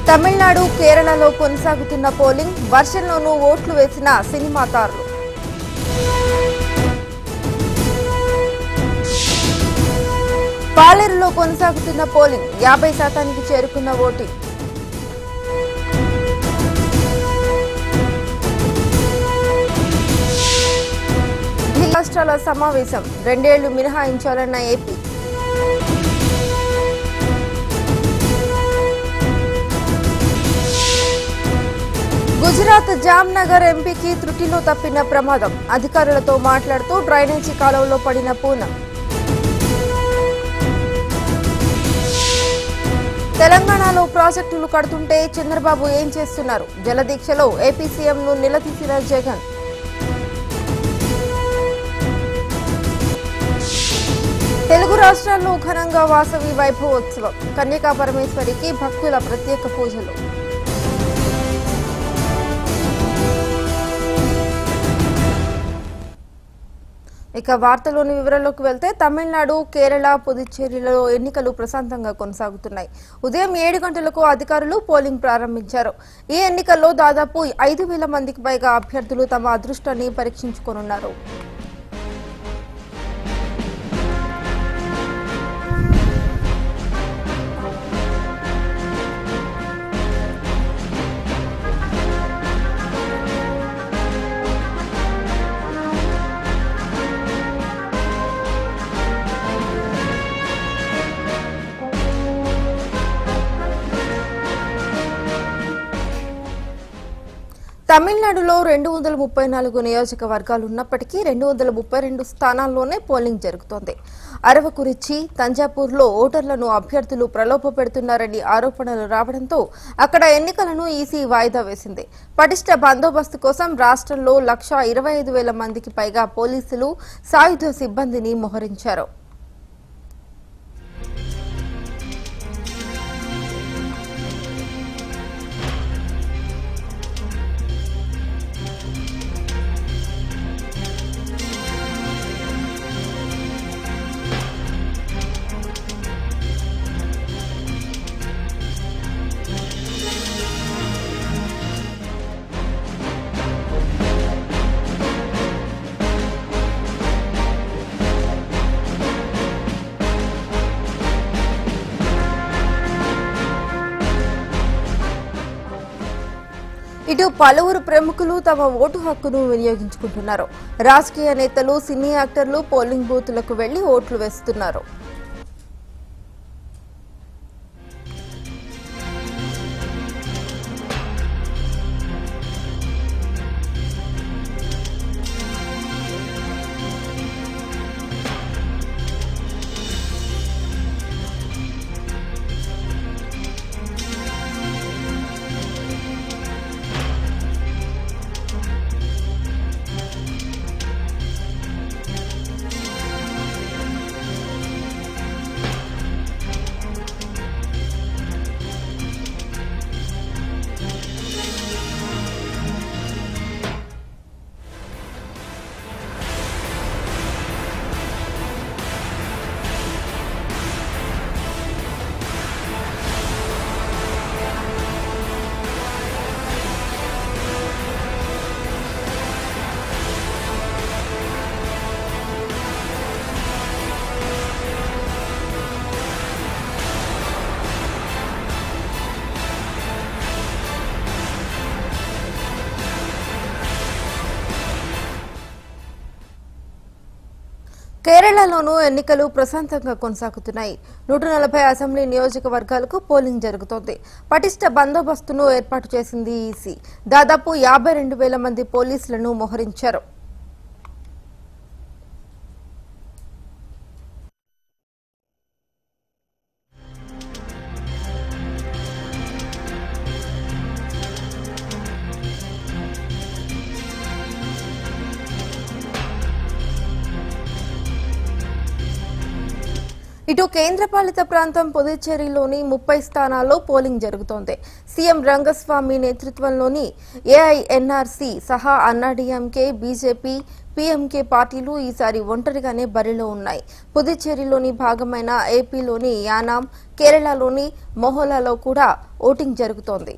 తమిళనాడు కేరళలో కొనసాగుతున్న పోలింగ్ వర్షంలోనూ ఓట్లు వేసిన సినిమా తారలు పాలేరులో కొనసాగుతున్న పోలింగ్ యాభై శాతానికి చేరుకున్న ఓటింగ్ ఢిల్లీ రాష్ట్రాల సమావేశం రెండేళ్లు మినహాయించాలన్న ఏపీ గుజరాత్ జామ్నగర్ ఎంపీకి త్రుటిలో తప్పిన ప్రమాదం అధికారులతో మాట్లాడుతూ డ్రైనేజీ కాలువలో పడిన పూనం తెలంగాణలో ప్రాజెక్టులు కడుతుంటే చంద్రబాబు ఏం చేస్తున్నారు జలదీక్షలో ఏపీ సీఎంను నిలదీసిన జగన్ తెలుగు రాష్ట్రాల్లో ఘనంగా వాసవి వైభవోత్సవం కన్యకా పరమేశ్వరికి భక్తుల ప్రత్యేక పూజలు ఇక వార్తలోని వివరాల్లోకి వెళ్తే తమిళనాడు కేరళ పుదుచ్చేరిలలో ఎన్నికలు ప్రశాంతంగా కొనసాగుతున్నాయి ఉదయం ఏడు గంటలకు అధికారులు పోలింగ్ ప్రారంభించారు ఈ ఎన్నికల్లో దాదాపు ఐదు వేల మందికి పైగా అభ్యర్థులు తమ అదృష్టాన్ని పరీక్షించుకోనున్నారు తమిళనాడులో రెండు వందల ముప్పై నాలుగు నియోజకవర్గాలు ఉన్నప్పటికీ రెండు వందల ముప్పై రెండు స్థానాల్లోనే పోలింగ్ జరుగుతోంది అరవకురిచి తంజాపూర్లో ఓటర్లను అభ్యర్థులు ప్రలోభ పెడుతున్నారని ఆరోపణలు రావడంతో అక్కడ ఎన్నికలను ఈసీ వాయిదా వేసింది పటిష్ట బందోబస్తు కోసం రాష్ట్రంలో లక్ష ఇరవై ఐదు వేల మందికి పైగా పోలీసులు సాయుధ సిబ్బందిని మోహరించారు ఇటు పలువురు ప్రముఖులు తమ ఓటు హక్కును వినియోగించుకుంటున్నారు రాజకీయ నేతలు సినీ యాక్టర్లు పోలింగ్ బూత్లకు వెళ్లి ఓట్లు వేస్తున్నారు కేరళలోనూ ఎన్నికలు ప్రశాంతంగా కొనసాగుతున్నాయి నూట నలభై అసెంబ్లీ నియోజకవర్గాలకు పోలింగ్ జరుగుతోంది పటిష్ట బందోబస్తును ఏర్పాటు చేసింది ఈసీ దాదాపు యాభై రెండు వేల మంది పోలీసులను మోహరించారు ఇటు కేంద్రపాలిత ప్రాంతం పుదుచ్చేరిలోని ముప్పై స్థానాల్లో పోలింగ్ జరుగుతోంది సీఎం రంగస్వామి నేతృత్వంలోని ఏఐఎన్ఆర్సీ సహా అన్నాడీఎంకే బీజేపీ పీఎంకే పార్టీలు ఈసారి ఒంటరిగానే బరిలో ఉన్నాయి పుదుచ్చేరిలోని భాగమైన ఏపీలోని యానాం కేరళలోని మొహోలాలో కూడా ఓటింగ్ జరుగుతోంది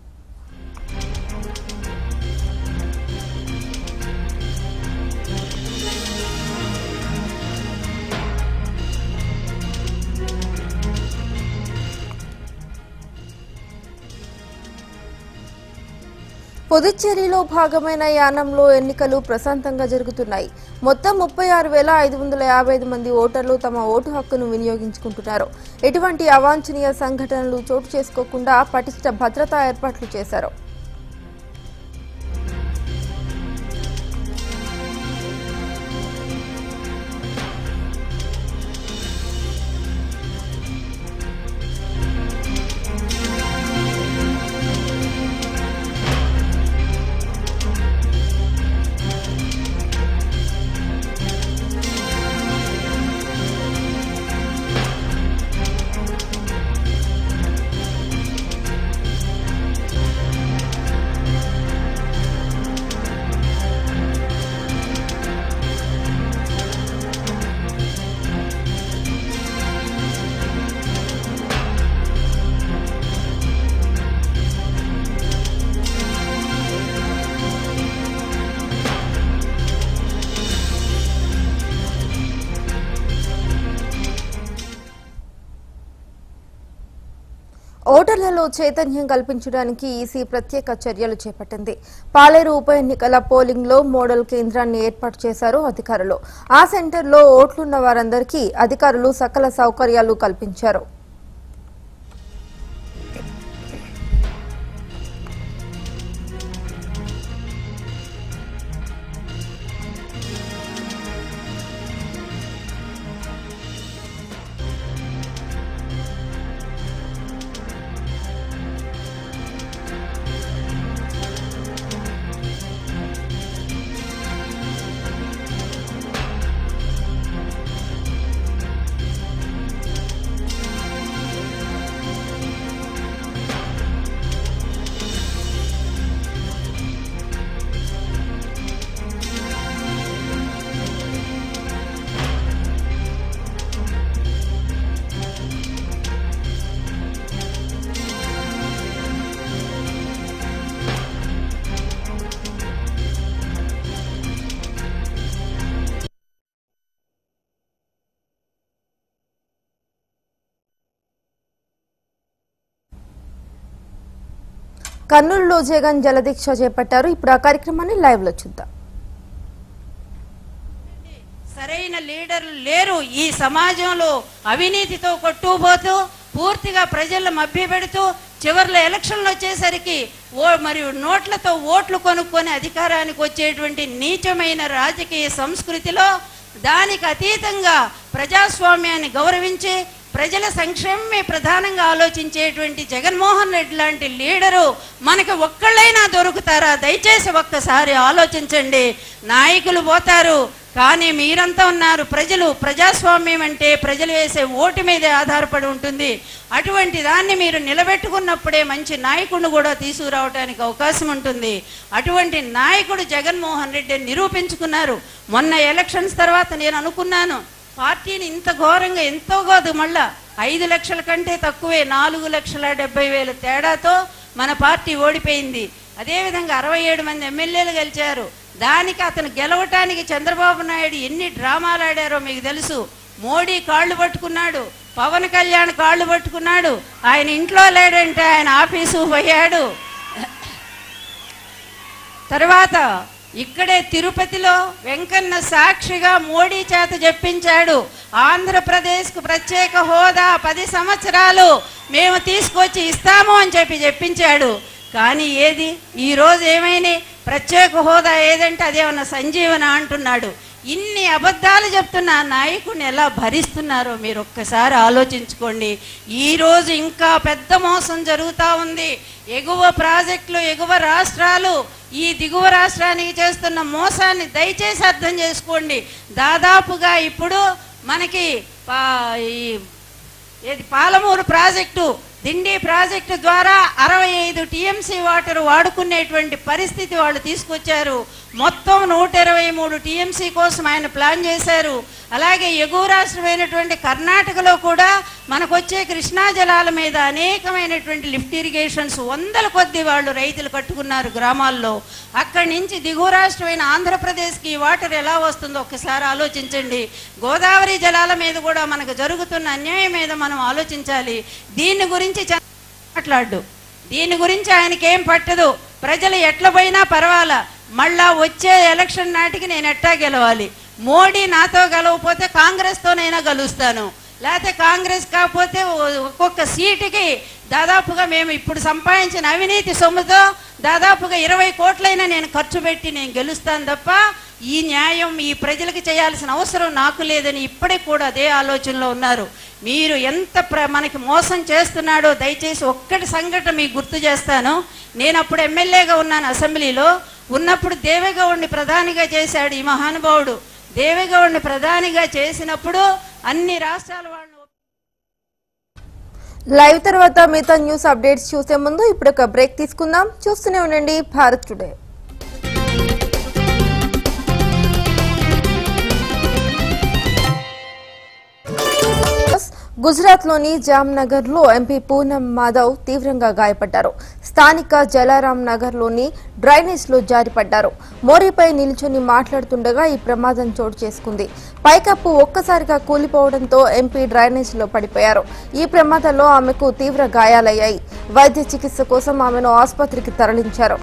పుదుచ్చేరిలో భాగమైన యానంలో ఎన్నికలు ప్రశాంతంగా జరుగుతున్నాయి మొత్తం ముప్పై ఆరు వేల ఐదు వందల యాభై ఐదు మంది ఓటర్లు తమ ఓటు హక్కును వినియోగించుకుంటున్నారు ఎటువంటి అవాంఛనీయ సంఘటనలు చోటు చేసుకోకుండా పటిష్ట భద్రతా ఏర్పాట్లు చేశారు ఓటర్లలో చైతన్యం కల్పించడానికి ఈసీ ప్రత్యేక చర్యలు చేపట్టింది పాలేరు ఉప ఎన్నికల పోలింగ్ లో మోడల్ కేంద్రాన్ని ఏర్పాటు చేశారు అధికారులు ఆ సెంటర్లో ఓట్లున్న వారందరికీ అధికారులు సకల సౌకర్యాలు కల్పించారు కర్నూలులో జగన్ జలదీక్ష చేపట్టారు ఇప్పుడు ఆ కార్యక్రమాన్ని లైవ్ లో చూద్దాం సరైన లీడర్లు లేరు ఈ సమాజంలో అవినీతితో కొట్టుకుపోతూ పూర్తిగా ప్రజలను మభ్యపెడుతూ చివర్లో ఎలక్షన్లు వచ్చేసరికి ఓ మరియు నోట్లతో ఓట్లు కొనుక్కొని అధికారానికి వచ్చేటువంటి నీచమైన రాజకీయ సంస్కృతిలో దానికి అతీతంగా ప్రజాస్వామ్యాన్ని గౌరవించి ప్రజల సంక్షేమమే ప్రధానంగా ఆలోచించేటువంటి జగన్మోహన్ రెడ్డి లాంటి లీడరు మనకి ఒక్కళ్ళైనా దొరుకుతారా దయచేసి ఒక్కసారి ఆలోచించండి నాయకులు పోతారు కానీ మీరంతా ఉన్నారు ప్రజలు ప్రజాస్వామ్యం అంటే ప్రజలు వేసే ఓటు మీదే ఆధారపడి ఉంటుంది అటువంటి దాన్ని మీరు నిలబెట్టుకున్నప్పుడే మంచి నాయకుడిని కూడా తీసుకురావడానికి అవకాశం ఉంటుంది అటువంటి నాయకుడు జగన్మోహన్ రెడ్డి నిరూపించుకున్నారు మొన్న ఎలక్షన్స్ తర్వాత నేను అనుకున్నాను పార్టీని ఇంత ఘోరంగా ఎంతో కాదు మళ్ళా ఐదు లక్షల కంటే తక్కువే నాలుగు లక్షల డెబ్బై వేల తేడాతో మన పార్టీ ఓడిపోయింది అదేవిధంగా అరవై ఏడు మంది ఎమ్మెల్యేలు గెలిచారు దానికి అతను గెలవటానికి చంద్రబాబు నాయుడు ఎన్ని డ్రామాలు ఆడారో మీకు తెలుసు మోడీ కాళ్ళు పట్టుకున్నాడు పవన్ కళ్యాణ్ కాళ్ళు పట్టుకున్నాడు ఆయన ఇంట్లో లేడంటే ఆయన ఆఫీసు పోయాడు తర్వాత ఇక్కడే తిరుపతిలో వెంకన్న సాక్షిగా మోడీ చేత చెప్పించాడు ఆంధ్రప్రదేశ్కు ప్రత్యేక హోదా పది సంవత్సరాలు మేము తీసుకొచ్చి ఇస్తాము అని చెప్పి చెప్పించాడు కానీ ఏది ఈ రోజు ఏమైనా ప్రత్యేక హోదా ఏదంటే అదేమన్నా సంజీవన అంటున్నాడు ఇన్ని అబద్ధాలు చెప్తున్న ఆ నాయకుడిని ఎలా భరిస్తున్నారో మీరు ఒక్కసారి ఆలోచించుకోండి ఈ రోజు ఇంకా పెద్ద మోసం జరుగుతూ ఉంది ఎగువ ప్రాజెక్టులు ఎగువ రాష్ట్రాలు ఈ దిగువ రాష్ట్రానికి చేస్తున్న మోసాన్ని దయచేసి అర్థం చేసుకోండి దాదాపుగా ఇప్పుడు మనకి పా- ఈ ఏది పాలమూరు ప్రాజెక్టు దిండి ప్రాజెక్టు ద్వారా అరవై ఐదు టీఎం టీఎంసీ వాటర్ వాడుకునేటువంటి పరిస్థితి వాళ్ళు తీసుకొచ్చారు మొత్తం నూట ఇరవై మూడు టీఎంసీ కోసం ఆయన ప్లాన్ చేశారు అలాగే ఎగువ రాష్ట్రమైనటువంటి కర్ణాటకలో కూడా మనకు వచ్చే కృష్ణా జలాల మీద అనేకమైనటువంటి లిఫ్ట్ ఇరిగేషన్స్ వందల కొద్ది వాళ్ళు రైతులు కట్టుకున్నారు గ్రామాల్లో అక్కడి నుంచి దిగువ రాష్ట్రమైన ఆంధ్రప్రదేశ్కి ఈ వాటర్ ఎలా వస్తుందో ఒక్కసారి ఆలోచించండి గోదావరి జలాల మీద కూడా మనకు జరుగుతున్న అన్యాయం మీద మనం ఆలోచించాలి దీని గురించి చ- మాట్లాడు దీని గురించి ఆయనకి ఏం పట్టదు ప్రజలు ఎట్ల పోయినా పర్వాలా మళ్ళా వచ్చే ఎలక్షన్ నాటికి నేను ఎట్టా గెలవాలి మోడీ నాతో గెలవకపోతే కాంగ్రెస్తోనైనా గెలుస్తాను లేకపోతే కాంగ్రెస్ కాకపోతే ఒ- ఒక్కొక్క సీటుకి దాదాపుగా మేము ఇప్పుడు సంపాదించిన అవినీతి సొమ్ముతో దాదాపుగా ఇరవై కోట్లైనా నేను ఖర్చు పెట్టి నేను గెలుస్తాను తప్ప ఈ న్యాయం ఈ ప్రజలకు చేయాల్సిన అవసరం నాకు లేదని ఇప్పటికి కూడా అదే ఆలోచనలో ఉన్నారు మీరు ఎంత ప్ర మనకి మోసం చేస్తున్నాడో దయచేసి ఒక్కటి సంఘటన మీకు గుర్తు చేస్తాను నేను అప్పుడు ఎమ్మెల్యేగా ఉన్నాను అసెంబ్లీలో ఉన్నప్పుడు దేవేగౌడ్ని ప్రధానిగా చేశాడు ఈ మహానుభావుడు దేవేగౌడ్ని ప్రధానిగా చేసినప్పుడు అన్ని రాష్ట్రాల వాళ్ళు లైవ్ తర్వాత మిగతా న్యూస్ అప్డేట్స్ చూసే ముందు ఇప్పుడు ఒక బ్రేక్ తీసుకుందాం చూస్తూనే ఉండండి భారత్ టుడే గుజరాత్లోని జామ్నగర్లో ఎంపీ పూనం మాధవ్ తీవ్రంగా గాయపడ్డారు స్థానిక జలారాం నగర్లోని డ్రైనేజ్లో జారిపడ్డారు మోరీపై నిల్చొని మాట్లాడుతుండగా ఈ ప్రమాదం చోటు చేసుకుంది పైకప్పు ఒక్కసారిగా కూలిపోవడంతో ఎంపీ డ్రైనేజ్లో పడిపోయారు ఈ ప్రమాదంలో ఆమెకు తీవ్ర గాయాలయ్యాయి వైద్య చికిత్స కోసం ఆమెను ఆసుపత్రికి తరలించారు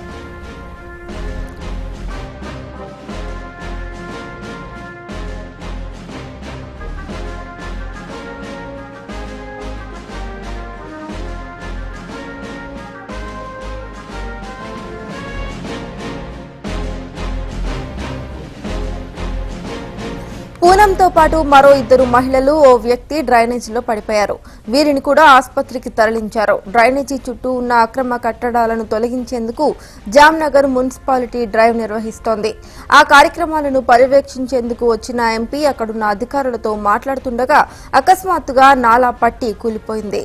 పూనంతో పాటు మరో ఇద్దరు మహిళలు ఓ వ్యక్తి డ్రైనేజీలో పడిపోయారు వీరిని కూడా ఆసుపత్రికి తరలించారు డ్రైనేజీ చుట్టూ ఉన్న అక్రమ కట్టడాలను తొలగించేందుకు జామ్నగర్ మున్సిపాలిటీ డ్రైవ్ నిర్వహిస్తోంది ఆ కార్యక్రమాలను పర్యవేక్షించేందుకు వచ్చిన ఎంపీ అక్కడున్న అధికారులతో మాట్లాడుతుండగా అకస్మాత్తుగా నాలా పట్టి కూలిపోయింది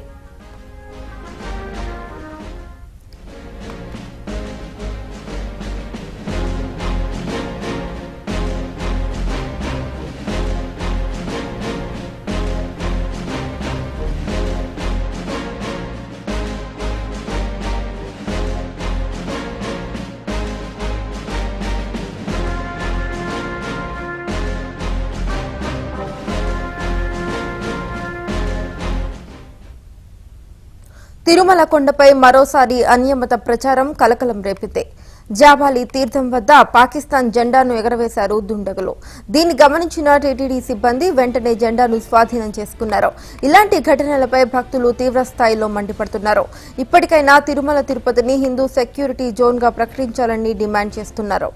తిరుమల కొండపై మరోసారి అనియమిత ప్రచారం కలకలం రేపింది జాబాలి తీర్థం వద్ద పాకిస్తాన్ జెండాను ఎగరవేశారు దుండగులు దీన్ని గమనించిన టీటీడీ సిబ్బంది వెంటనే జెండాను స్వాధీనం చేసుకున్నారు ఇలాంటి ఘటనలపై భక్తులు తీవ్ర స్థాయిలో మండిపడుతున్నారు ఇప్పటికైనా తిరుమల తిరుపతిని హిందూ సెక్యూరిటీ జోన్ గా ప్రకటించాలని డిమాండ్ చేస్తున్నారు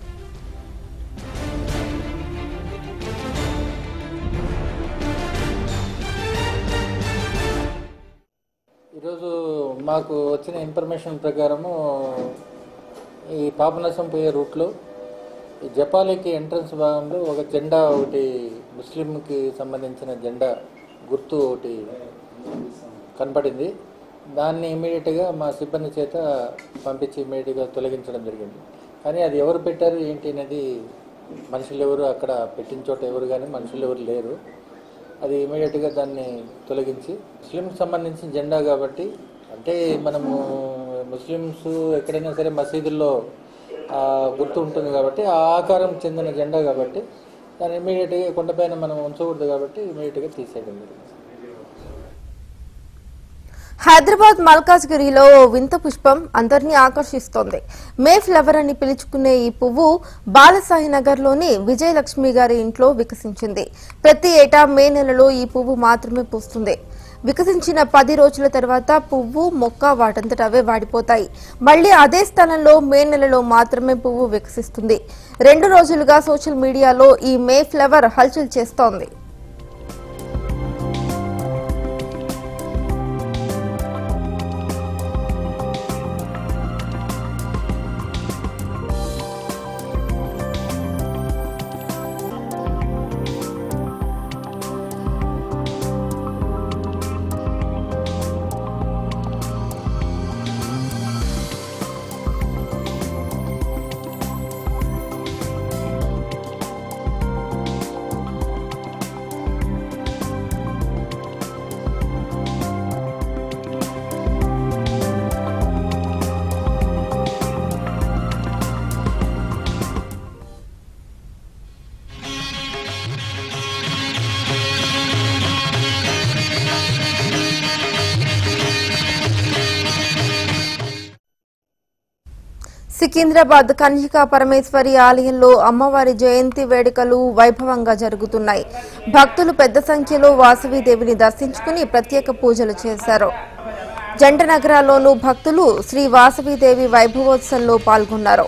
ఈరోజు మాకు వచ్చిన ఇన్ఫర్మేషన్ ప్రకారము ఈ పాపనాశం పోయే రూట్లో ఈ జపాలికి ఎంట్రన్స్ భాగంలో ఒక జెండా ఒకటి ముస్లింకి సంబంధించిన జెండా గుర్తు ఒకటి కనపడింది దాన్ని ఇమీడియట్గా మా సిబ్బంది చేత పంపించి ఇమీడియట్గా తొలగించడం జరిగింది కానీ అది ఎవరు పెట్టారు ఏంటి అనేది మనుషులు ఎవరు అక్కడ పెట్టిన చోట ఎవరు కానీ మనుషులు ఎవరు లేరు అది ఇమీడియట్గా దాన్ని తొలగించి ముస్లింకి సంబంధించిన జెండా కాబట్టి అంటే మనము ముస్లిమ్స్ ఎక్కడైనా సరే మసీదుల్లో ఆ గుర్తు ఉంటుంది కాబట్టి ఆ ఆకారం చెందిన జెండా కాబట్టి దాన్ని ఇమీడియట్గా కొండపైన మనం ఉంచకూడదు కాబట్టి ఇమీడియట్గా తీసేయడం జరిగింది హైదరాబాద్ మల్కాజ్గిరిలో ఓ వింత పుష్పం అందరినీ ఆకర్షిస్తోంది మే ఫ్లవర్ అని పిలుచుకునే ఈ పువ్వు బాలసాయి నగర్లోని విజయలక్ష్మి గారి ఇంట్లో వికసించింది ప్రతి ఏటా మే నెలలో ఈ పువ్వు మాత్రమే పూస్తుంది వికసించిన పది రోజుల తర్వాత పువ్వు మొక్క వాటంతట అవే వాడిపోతాయి మళ్ళీ అదే స్థలంలో మే నెలలో మాత్రమే పువ్వు వికసిస్తుంది రెండు రోజులుగా సోషల్ మీడియాలో ఈ మే ఫ్లవర్ హల్చల్ చేస్తోంది సికింద్రాబాద్ కన్యకా పరమేశ్వరి ఆలయంలో అమ్మవారి జయంతి వేడుకలు వైభవంగా జరుగుతున్నాయి భక్తులు పెద్ద సంఖ్యలో వాసవిదేవిని దర్శించుకుని ప్రత్యేక పూజలు చేశారు జంట నగరాల్లోనూ భక్తులు శ్రీ వాసవిదేవి వైభవోత్సవంలో పాల్గొన్నారు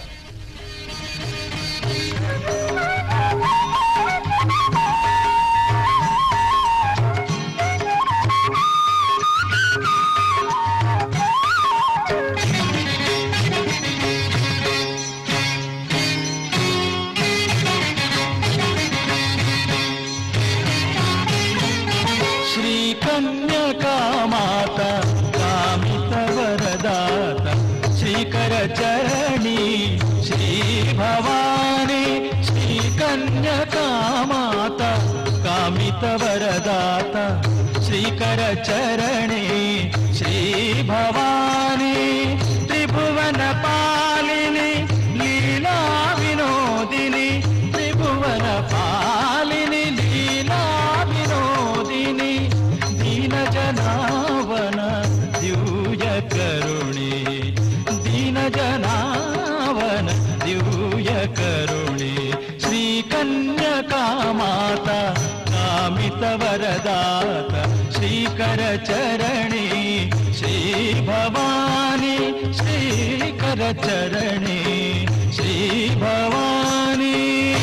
श्रीकन्यकामात कामितवरदात श्रीकरचरणी श्रीभवानी श्रीकन्यकामात कामितवरदात श्रीकरचरणी श्रीभवानी त्रिभुवनपालिनि लीला विनोदिनि त्रिभुवनपालिनि लीला विनोदिनि दीनजनावन द्यूयकरुणि दीनजनावन द्यूयकरुणि श्रीकन्यकामाता कामितवरदात श्रीकरचरणि श्रीभवानी श्रीकरचरणि श्रीभवानी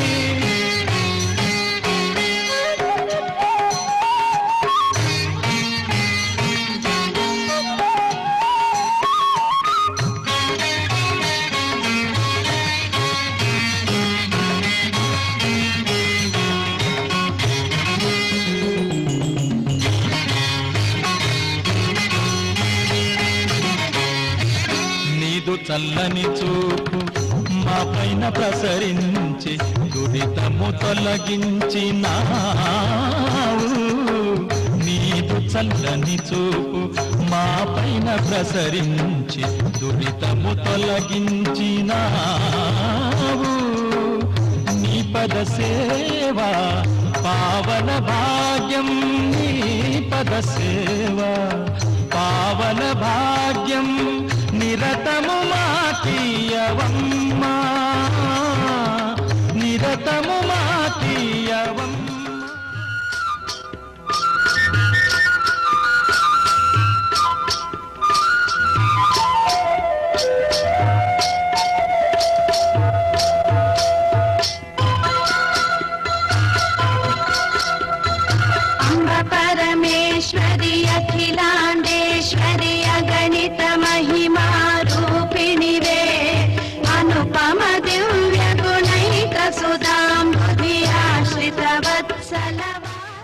నీదు చల్లని చూపు మా పైన ప్రసరించి దురితము తొలగించినావు నీదు చల్లని చూపు మా పైన ప్రసరించి దురితము తొలగించినావు నీ పద సేవా పావన భాగ్యం నీ పద సేవా పావన భాగ్యం నిరతము మాతీయవమ్మా నిరతము మాతీయవమ్మా अम्ब परमेश्वरि अखिलाण्डेश्वरि अगणित महिमा रूपिणि वे अनुपम दिव्य गुणैक सुधां हृदयाश्रित वत्सलवास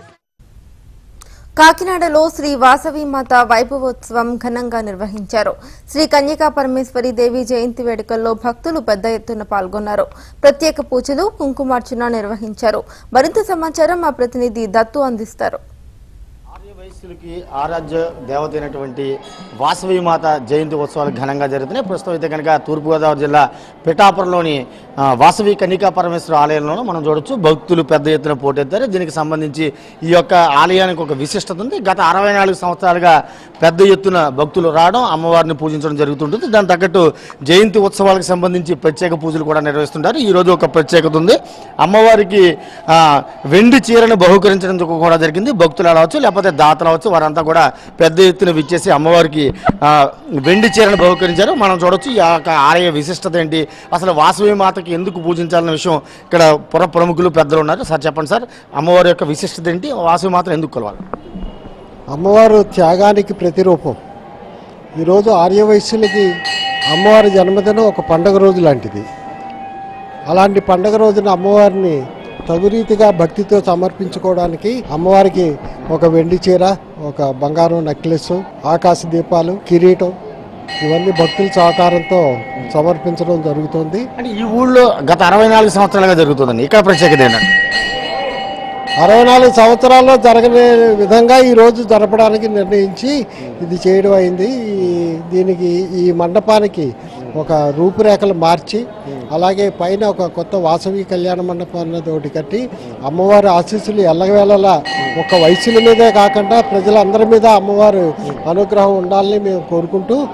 కాకినాడలో శ్రీ వాసవిమాత వైభవోత్సవం ఘనంగా నిర్వహించారు శ్రీ కన్యకా పరమేశ్వరి దేవి జయంతి వేడుకల్లో భక్తులు పెద్ద ఎత్తున పాల్గొన్నారు ప్రత్యేక పూజలు కుంకుమార్చన నిర్వహించారు మరింత సమాచారం మా ప్రతినిధి దత్తు అందిస్తారు ఆర్య వయస్సులకి ఆరాధ్య దేవత అయినటువంటి వాసవి మాత జయంతి ఉత్సవాలు ఘనంగా జరుగుతున్నాయి ప్రస్తుతం అయితే కనుక తూర్పుగోదావరి జిల్లా పిఠాపురంలోని ఆ, వాసవి కన్నికా పరమేశ్వర ఆలయంలో మనం చూడొచ్చు భక్తులు పెద్ద ఎత్తున పోటెత్తారు దీనికి సంబంధించి ఈ యొక్క ఆలయానికి ఒక విశిష్టత ఉంది గత అరవై నాలుగు సంవత్సరాలుగా పెద్ద ఎత్తున భక్తులు రావడం అమ్మవారిని పూజించడం జరుగుతుంటుంది దాని తగ్గట్టు జయంతి ఉత్సవాలకు సంబంధించి ప్రత్యేక పూజలు కూడా నిర్వహిస్తుంటారు ఈ రోజు ఒక ప్రత్యేకత ఉంది అమ్మవారికి ఆ, వెండి చీరను బహుకరించడం కూడా జరిగింది భక్తులు అవచ్చు లేకపోతే దాతలు అవచ్చు వారంతా కూడా పెద్ద ఎత్తున విచ్చేసి అమ్మవారికి ఆ, వెండి చీరను బహుకరించారు మనం చూడొచ్చు ఈ యొక్క ఆలయ విశిష్టత ఏంటి అసలు వాసవి మాతకి ఎందుకు పూజించాలన్న విషయం ఇక్కడ పుర ప్రముఖులు పెద్దలు ఉన్నారు సార్ చెప్పండి సార్ అమ్మవారి యొక్క విశిష్టత ఏంటి వాసవి మాతను ఎందుకు కొలవాలి అమ్మవారు త్యాగానికి ప్రతిరూపం ఈరోజు ఆర్యవైశ్యులకి అమ్మవారి జన్మదినం ఒక పండగ రోజు లాంటిది అలాంటి పండగ రోజున అమ్మవారిని తగురీతిగా భక్తితో సమర్పించుకోవడానికి అమ్మవారికి ఒక వెండి చీర ఒక బంగారం నెక్లెస్ ఆకాశ దీపాలు కిరీటం ఇవన్నీ భక్తుల సహకారంతో సమర్పించడం జరుగుతుంది అంటే ఈ ఊళ్ళో గత అరవై నాలుగు సంవత్సరాలుగా జరుగుతుందండి ఇక్కడ ప్రత్యేకత ఏంటంటే అరవై నాలుగు సంవత్సరాల్లో జరగని విధంగా ఈ రోజు జరపడానికి నిర్ణయించి ఇది చేయడం అయింది ఈ- దీనికి ఈ మండపానికి ఒక రూపురేఖలు మార్చి అలాగే పైన ఒక కొత్త వాసవి కళ్యాణ మండపం అన్నది ఒకటి కట్టి అమ్మవారి ఆశీస్సులు ఎల్లవేళలా ఒక వయసుల మీదే కాకుండా ప్రజలందరి మీద అమ్మవారు అనుగ్రహం ఉండాలని మేము కోరుకుంటూ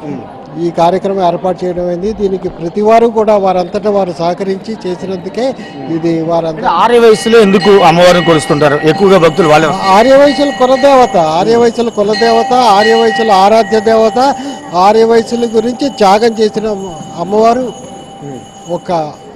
ఈ కార్యక్రమం ఏర్పాటు చేయడం అయింది దీనికి ప్రతి వారు కూడా వారంతటా వారు సహకరించి చేసినందుకే ఇది వారంతా ఆర్య వయసులో ఎందుకు అమ్మవారిని కొలుస్తుంటారు ఎక్కువగా భక్తులు వాళ్ళే ఆర్యవైశ్యుల కులదేవత ఆర్యవైశ్యుల కులదేవత ఆర్యవైశ్యుల ఆరాధ్య దేవత ఆర్యవైశ్యుల గురించి త్యాగం చేసిన అమ్మవారు ఒక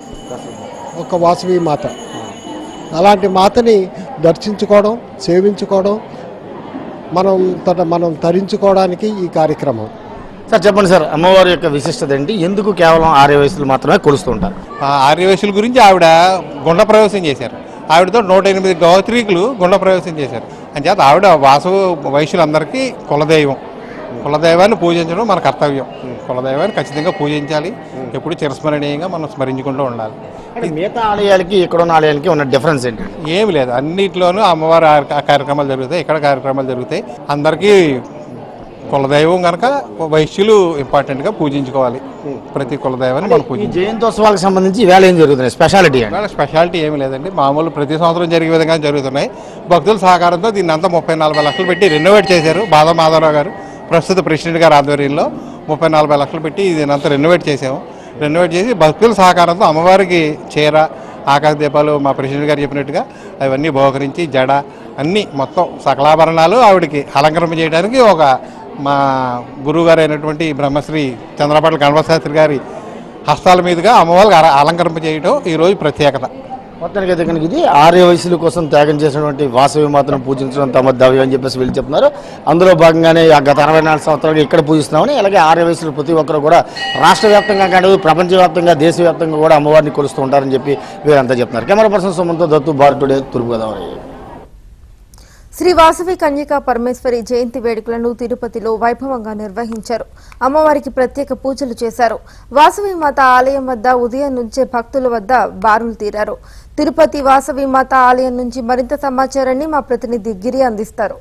ఒక వాసవి మాత అలాంటి మాతని దర్శించుకోవడం సేవించుకోవడం మనం తన మనం తరించుకోవడానికి ఈ కార్యక్రమం సార్ చెప్పండి సార్ అమ్మవారి యొక్క విశిష్టత ఏంటి ఎందుకు కేవలం ఆర్య వయసులు మాత్రమే కొలుస్తుంటారు ఆ ఆర్యవేశుల గురించి ఆవిడ గుండ ప్రవేశం చేశారు ఆవిడతో నూట ఎనిమిది గోత్రీకులు గుండ ప్రవేశం చేశారు అంచేత ఆవిడ వాసవ వైశ్యులందరికీ కులదైవం కులదైవాన్ని పూజించడం మన కర్తవ్యం కులదైవాన్ని ఖచ్చితంగా పూజించాలి ఎప్పుడు చిరస్మరణీయంగా మనం స్మరించుకుంటూ ఉండాలి అంటే మిగతా ఆలయాలకి ఇక్కడ ఉన్న ఆలయాలకి ఉన్న డిఫరెన్స్ ఏంటి ఏమి లేదు అన్నిట్లోనూ అమ్మవారి ఆ- ఆ కార్యక్రమాలు జరుగుతాయి ఇక్కడ కార్యక్రమాలు జరుగుతాయి అందరికీ కులదైవం కనుక వైశ్యులు ఇంపార్టెంట్గా పూజించుకోవాలి ప్రతి కులదైవాన్ని మనం ఈ పూజించాలి జయంతోత్సవాలకు సంబంధించి ఈవేళ ఏం జరుగుతున్నాయి స్పెషాలిటీ అండి ఇవాళ స్పెషాలిటీ ఏమీ లేదండి మామూలు ప్రతి సంవత్సరం జరిగే విధంగా జరుగుతున్నాయి భక్తుల సహకారంతో దీన్ని అంతా ముప్పై నలభై లక్షలు పెట్టి రెనోవేట్ చేశారు బాదా మాధవరావు గారు ప్రస్తుత ప్రెసిడెంట్ గారు ఆధ్వర్యంలో ముప్పై నలభై లక్షలు పెట్టి దీన్ని అంతా రెనోవేట్ చేసాము రెనోవేట్ చేసి భక్తుల సహకారంతో అమ్మవారికి చీర ఆకాశ దీపాలు మా ప్రెసిడెంట్ గారు చెప్పినట్టుగా అవన్నీ బహుకరించి జడ అన్నీ మొత్తం సకలాభరణాలు ఆవిడకి అలంకరణ చేయడానికి ఒక మా గురువు గారు అయినటువంటి బ్రహ్మశ్రీ చంద్రపాటి గణపశాస్త్రి గారి హస్తాల మీదుగా అమ్మవారికి అల- అలంకరింప చేయడం ఈరోజు ప్రత్యేకత మొత్తానికి అయితే కనుక ఇది ఆర్య వయసుల కోసం త్యాగం చేసినటువంటి వాసవి మాతను పూజించడం తమ దవ్యం అని చెప్పేసి వీళ్ళు చెప్తున్నారు అందులో భాగంగానే ఆ గత అరవై నాలుగు సంవత్సరాలుగా ఇక్కడ పూజిస్తున్నామని అలాగే ఆర్య వయసులు ప్రతి ఒక్కరు కూడా రాష్ట్ర వ్యాప్తంగా కాదు ప్రపంచవ్యాప్తంగా దేశవ్యాప్తంగా కూడా అమ్మవారిని కొలుస్తూ ఉంటారని చెప్పి వీరంతా చెప్తున్నారు camera person Sumantho Dattu Bharat today Turpu Godavari Sri Vasavi Kanyaka Parameshwari Jayanti వేడుకలను తిరుపతిలో వైభవంగా నిర్వహించారు అమ్మవారికి ప్రత్యేక పూజలు చేశారు వాసవి మాత ఆలయం వద్ద ఉదయం నుంచే భక్తుల వద్ద బారులు తీరారు తిరుపతి వాసవి మాత ఆలయం నుంచి మరింత సమాచారాన్ని మా ప్రతినిధి గిరి అందిస్తారు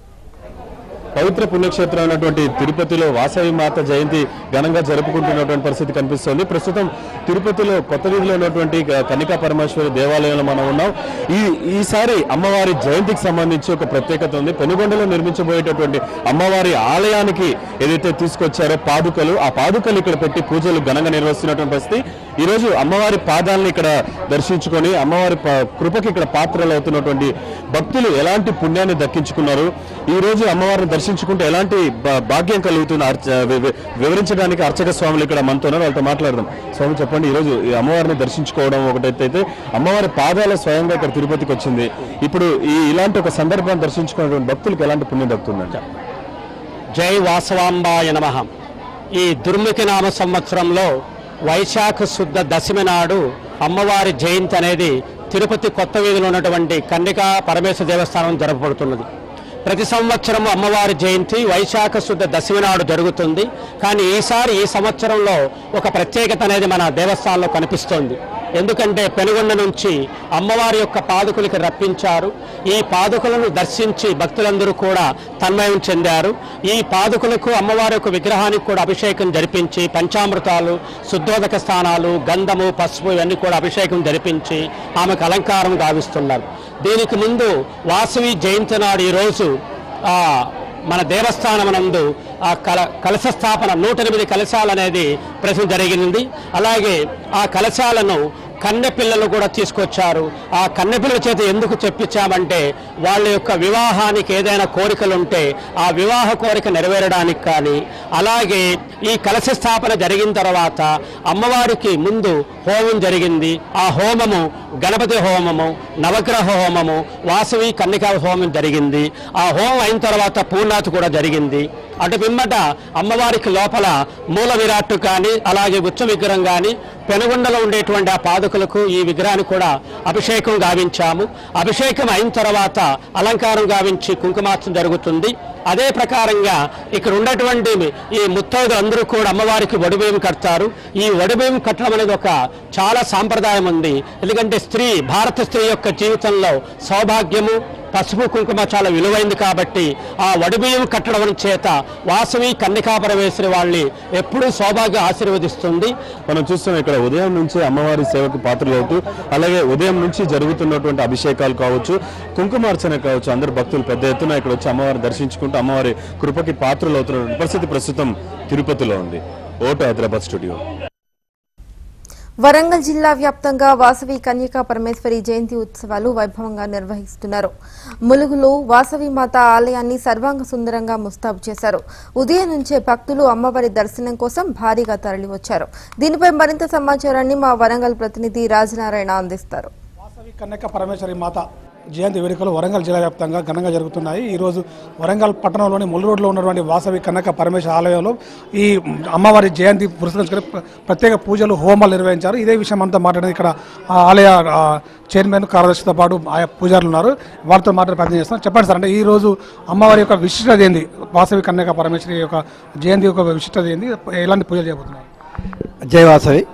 పవిత్ర పుణ్యక్షేత్రం అయినటువంటి తిరుపతిలో వాసవి మాత జయంతి ఘనంగా జరుపుకుంటున్నటువంటి పరిస్థితి కనిపిస్తోంది ప్రస్తుతం తిరుపతిలో కొత్త వీధిలో ఉన్నటువంటి కనికా పరమేశ్వరి దేవాలయంలో మనం ఉన్నాం ఈ ఈసారి అమ్మవారి జయంతికి సంబంధించి ఒక ప్రత్యేకత ఉంది పెనుగొండలో నిర్మించబోయేటటువంటి అమ్మవారి ఆలయానికి ఏదైతే తీసుకొచ్చారో పాదుకలు ఆ పాదుకలు ఇక్కడ పెట్టి పూజలు ఘనంగా నిర్వహిస్తున్నటువంటి పరిస్థితి ఈ రోజు అమ్మవారి పాదాలను ఇక్కడ దర్శించుకొని అమ్మవారి ప- కృపకి ఇక్కడ పాత్రలు అవుతున్నటువంటి భక్తులు ఎలాంటి పుణ్యాన్ని దక్కించుకున్నారు ఈ రోజు అమ్మవారిని దర్శించుకుంటే ఎలాంటి భా- భాగ్యం కలుగుతుంది అర్చ- వి- వి- వివరించడానికి అర్చక స్వాములు ఇక్కడ మనతో ఉన్నారు వాళ్ళతో మాట్లాడదాం స్వామి చెప్పండి ఈ రోజు ఈ అమ్మవారిని దర్శించుకోవడం ఒకటైతే అయితే అమ్మవారి పాదాల స్వయంగా ఇక్కడ తిరుపతికి వచ్చింది ఇప్పుడు ఈ ఇలాంటి ఒక సందర్భాన్ని దర్శించుకున్నటువంటి భక్తులకు ఎలాంటి పుణ్యం దక్కుతుందంట జై వాసవాంబాయ నమ ఈ దుర్ముఖి నామ సంవత్సరంలో వైశాఖ శుద్ధ దశమి నాడు అమ్మవారి జయంతి అనేది తిరుపతి కొత్త వీధిలో ఉన్నటువంటి కన్నికా పరమేశ్వర దేవస్థానం జరపబడుతున్నది ప్రతి సంవత్సరం అమ్మవారి జయంతి వైశాఖ శుద్ధ దశమి నాడు జరుగుతుంది కానీ ఈసారి ఈ సంవత్సరంలో ఒక ప్రత్యేకత అనేది మన దేవస్థానంలో కనిపిస్తోంది ఎందుకంటే పెనుగొండ నుంచి అమ్మవారి యొక్క పాదుకులకి రప్పించారు ఈ పాదుకులను దర్శించి భక్తులందరూ కూడా తన్మయం చెందారు ఈ పాదుకులకు అమ్మవారి యొక్క విగ్రహానికి కూడా అభిషేకం జరిపించి పంచామృతాలు శుద్ధోదక స్థానాలు గంధము పసుపు ఇవన్నీ కూడా అభిషేకం జరిపించి ఆమెకు అలంకారం గావిస్తున్నారు దీనికి ముందు వాసవి జయంతి నాడు ఈరోజు ఆ, మన దేవస్థానమునందు ఆ కల కలశ స్థాపన నూట ఎనిమిది కలశాలు అనేది ప్రశ్న జరిగింది అలాగే ఆ కలశాలను కన్నె పిల్లలు కూడా తీసుకొచ్చారు ఆ కన్నె పిల్లల చేత ఎందుకు చెప్పించామంటే వాళ్ళ యొక్క వివాహానికి ఏదైనా కోరికలు ఉంటే ఆ వివాహ కోరిక నెరవేరడానికి కానీ అలాగే ఈ కలశ స్థాపన జరిగిన తర్వాత అమ్మవారికి ముందు హోమం జరిగింది ఆ హోమము గణపతి హోమము నవగ్రహ హోమము వాసవి కన్నికా హోమం జరిగింది ఆ హోమం అయిన తర్వాత పూర్ణాతి కూడా జరిగింది అటు పిమ్మట అమ్మవారికి లోపల మూల విరాట్టు కానీ అలాగే ఉచ్చ విగ్రహం కానీ పెనుగొండలో ఉండేటువంటి ఆ పాదుకులకు ఈ విగ్రహాన్ని కూడా అభిషేకం గావించాము అభిషేకం అయిన తర్వాత అలంకారం గావించి కుంకుమార్చన జరుగుతుంది అదే ప్రకారంగా ఇక్కడ ఉన్నటువంటి ఈ ముత్తైదులు అందరూ కూడా అమ్మవారికి వడిబేయం కడతారు ఈ వడిబేయం కట్టడం అనేది ఒక చాలా సాంప్రదాయం ఉంది ఎందుకంటే స్త్రీ భారత స్త్రీ యొక్క జీవితంలో సౌభాగ్యము పసుపు కుంకుమ చాలా విలువైంది కాబట్టి ఆ వడిబియ్యం కట్టడం చేత వాసవి కన్నికాపరమేశ్వరి వాళ్ళని ఎప్పుడూ సౌభాగ్య ఆశీర్వదిస్తుంది మనం చూస్తున్నాం ఇక్కడ ఉదయం నుంచి అమ్మవారి సేవకు పాత్రలు అవుతూ అలాగే ఉదయం నుంచి జరుగుతున్నటువంటి అభిషేకాలు కావచ్చు కుంకుమార్చన కావచ్చు అందరు భక్తులు పెద్ద ఎత్తున ఇక్కడ వచ్చి అమ్మవారిని దర్శించుకుంటూ అమ్మవారి కృపకి పాత్రలు అవుతున్నటువంటి పరిస్థితి ప్రస్తుతం తిరుపతిలో ఉంది ఓటు హైదరాబాద్ స్టూడియో వరంగల్ జిల్లా వ్యాప్తంగా వాసవి కన్యకా పరమేశ్వరి జయంతి ఉత్సవాలు వైభవంగా నిర్వహిస్తున్నారు ములుగులో వాసవి మాత ఆలయాన్ని సర్వాంగ సుందరంగా ముస్తాబు చేశారు ఉదయం నుంచే భక్తులు అమ్మవారి దర్శనం కోసం భారీగా తరలివచ్చారు దీనిపై మరింత సమాచారాన్ని మా వరంగల్ ప్రతినిధి రాజనారాయణ అందిస్తారు వాసవి కన్యక పరమేశ్వరి మాత జయంతి వేడుకలు వరంగల్ జిల్లా వ్యాప్తంగా ఘనంగా జరుగుతున్నాయి ఈరోజు వరంగల్ పట్టణంలోని ముల్ రోడ్లో ఉన్నటువంటి వాసవి కనక పరమేశ్వర ఆలయంలో ఈ అమ్మవారి జయంతి పురస్కరించుకుని ప్ర- ప్రత్యేక పూజలు హోమాలు నిర్వహించారు ఇదే విషయం అంతా మాట్లాడేది ఇక్కడ ఆ ఆలయ ఆ, చైర్మన్ కార్యదర్శితో పాటు ఆయా పూజారులు ఉన్నారు వారితో మాట్లాడే ప్రయత్నం చేస్తున్నారు చెప్పండి సార్ అంటే ఈ రోజు అమ్మవారి యొక్క విశిష్టత ఏంది వాసవి కన్యక పరమేశ్వరి యొక్క జయంతి యొక్క విశిష్టత ఏంది ఎలాంటి పూజలు చేయబోతున్నారు జై వాసవి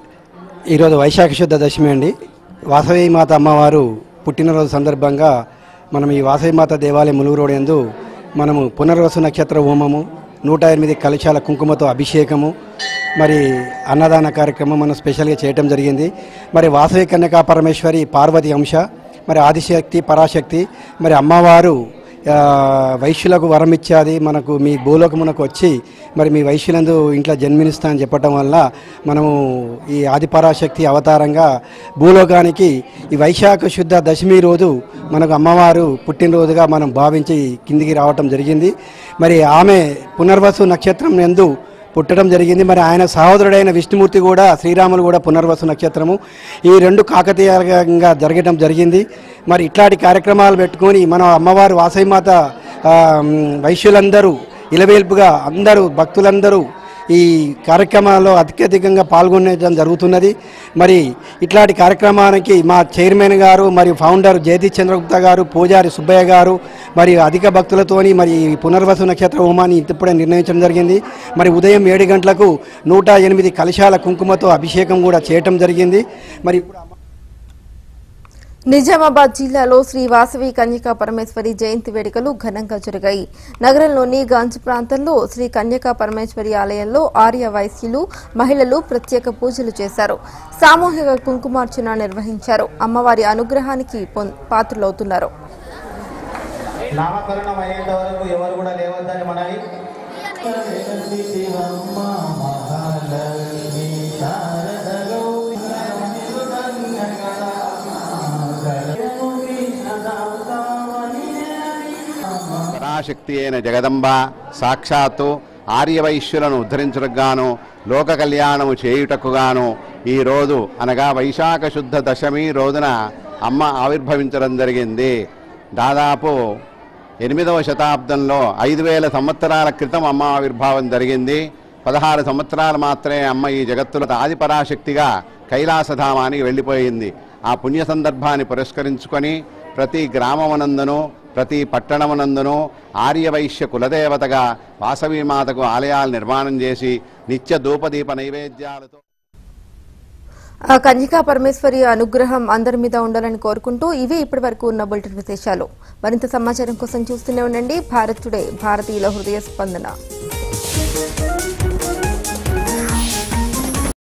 ఈరోజు వైశాఖ శుద్ధ దశమి అండి వాసవి మాత అమ్మవారు పుట్టినరోజు సందర్భంగా మనం ఈ వాసవి మాత దేవాలయం ములుగురోడు యందు మనము పునర్వసు నక్షత్ర హోమము నూట ఎనిమిది కలశాల కుంకుమతో అభిషేకము మరి అన్నదాన కార్యక్రమం మనం స్పెషల్గా చేయటం జరిగింది మరి వాసవి కన్యకా పరమేశ్వరి పార్వతి అంశ మరి ఆదిశక్తి పరాశక్తి మరి అమ్మవారు ఆ, వైశ్యులకు వరం ఇచ్చేది మనకు మీ భూలోకమునకు వచ్చి మరి మీ వైశ్యులందు ఇంట్లో జన్మినిస్తా అని చెప్పటం వల్ల మనము ఈ ఆదిపరాశక్తి అవతారంగా భూలోకానికి ఈ వైశాఖ శుద్ధ దశమి రోజు మనకు అమ్మవారు పుట్టినరోజుగా మనం భావించి కిందికి రావటం జరిగింది మరి ఆమె పునర్వసు నక్షత్రం ఎందు పుట్టడం జరిగింది మరి ఆయన సహోదరుడైన విష్ణుమూర్తి కూడా శ్రీరాములు కూడా పునర్వసు నక్షత్రము ఈ రెండు కాకతీయంగా జరగడం జరిగింది మరి ఇట్లాంటి కార్యక్రమాలు పెట్టుకొని మన అమ్మవారు వాసవిమాత ఆ, వైశ్యులందరూ ఇలవేల్పుగా అందరూ భక్తులందరూ ఈ కార్యక్రమాల్లో అత్యధికంగా పాల్గొనడం జరుగుతున్నది మరి ఇట్లాంటి కార్యక్రమానికి మా చైర్మన్ గారు మరియు ఫౌండర్ జయదీష్ చంద్రగుప్త గారు పూజారి సుబ్బయ్య గారు మరి అధిక భక్తులతోని మరి ఈ పునర్వసు నక్షత్ర హోమాన్ని ఇప్పుడే నిర్ణయించడం జరిగింది మరి ఉదయం ఏడు గంటలకు నూట ఎనిమిది కలశాల కుంకుమతో అభిషేకం కూడా చేయటం జరిగింది మరి ఇప్పుడు నిజామాబాద్ జిల్లాలో శ్రీ వాసవి కన్యకా పరమేశ్వరి జయంతి వేడుకలు ఘనంగా జరిగాయి నగరంలోని గంజ్ ప్రాంతంలో శ్రీ కన్యకా పరమేశ్వరి ఆలయంలో ఆర్య వైశ్యులు మహిళలు ప్రత్యేక పూజలు చేశారు సామూహిక కుంకుమార్చన నిర్వహించారు అమ్మవారి అనుగ్రహానికి పొం- పాత్రులవుతున్నారు నామకరణం అయ్యేంత వరకు ఎవరు కూడా లేవద్దని మనవి పరాశక్తి అయిన జగదంబ సాక్షాత్తు ఆర్యవైశ్యులను ఉద్ధరించుటకు గాను లోక కళ్యాణము చేయుటకు గాను ఈ రోజు అనగా వైశాఖ శుద్ధ దశమి రోజున అమ్మ ఆవిర్భవించడం జరిగింది దాదాపు ఎనిమిదవ శతాబ్దంలో ఐదు వేల సంవత్సరాల క్రితం అమ్మ ఆవిర్భావం జరిగింది పదహారు సంవత్సరాలు మాత్రమే అమ్మ ఈ జగత్తులో ఆదిపరాశక్తిగా కైలాసధామానికి వెళ్ళిపోయింది ఆ పుణ్య సందర్భాన్ని పురస్కరించుకొని ప్రతి గ్రామమునందును ప్రతి పట్టణమునందును ఆర్యవైశ్య కులదేవతగా వాసవీమాతకు ఆలయాలు నిర్మాణం చేసి నిత్య ధూపదీప నైవేద్యాలతో ఆ కన్యకా పరమేశ్వరి అనుగ్రహం అందరి మీద ఉండాలని కోరుకుంటూ ఇవే ఇప్పటి వరకు ఉన్న బులెటిన్ విశేషాలు మరింత సమాచారం కోసం చూస్తూనే ఉండండి భారత్ టుడే భారతీయుల హృదయ స్పందన